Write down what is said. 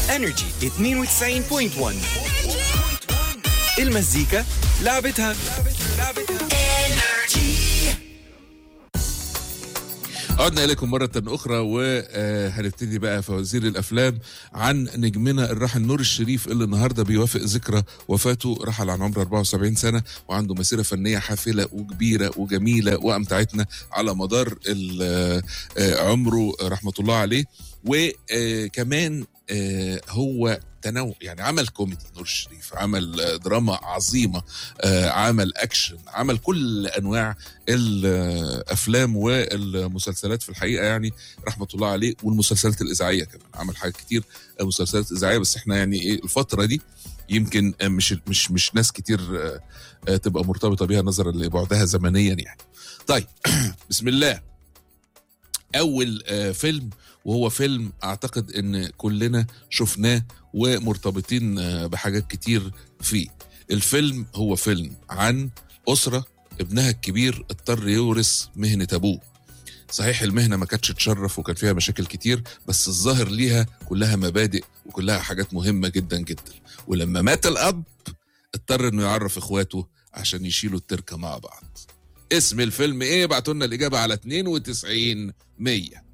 انرجي 92.1 المزيكا لعبتها عدنا إليكم مرة أخرى وهنبتدي بقى فوازير الأفلام عن نجمنا الراحل نور الشريف اللي النهاردة بيوافق ذكرى وفاته رحل عن عمر 74 سنة وعنده مسيرة فنية حافلة وكبيرة وجميلة وأمتعتنا على مدار ال- آه، عمره رحمة الله عليه وكمان آه، هو تنوع يعني عمل كوميدي نور الشريف عمل آه، دراما عظيمة آه، عمل أكشن عمل كل أنواع الافلام والمسلسلات في الحقيقه يعني رحمه الله عليه والمسلسلات الاذاعيه كمان عمل حاجات كتير مسلسلات اذاعيه بس احنا يعني ايه الفتره دي يمكن مش مش مش ناس كتير آه، آه، تبقى مرتبطه بيها نظرا لبعدها زمنيا يعني. طيب بسم الله اول آه، فيلم وهو فيلم اعتقد ان كلنا شفناه ومرتبطين آه، بحاجات كتير فيه. الفيلم هو فيلم عن اسره ابنها الكبير اضطر يورث مهنة أبوه صحيح المهنة ما كانتش تشرف وكان فيها مشاكل كتير بس الظاهر ليها كلها مبادئ وكلها حاجات مهمة جدا جدا ولما مات الأب اضطر انه يعرف اخواته عشان يشيلوا التركة مع بعض اسم الفيلم ايه بعتوا لنا الإجابة على 92 100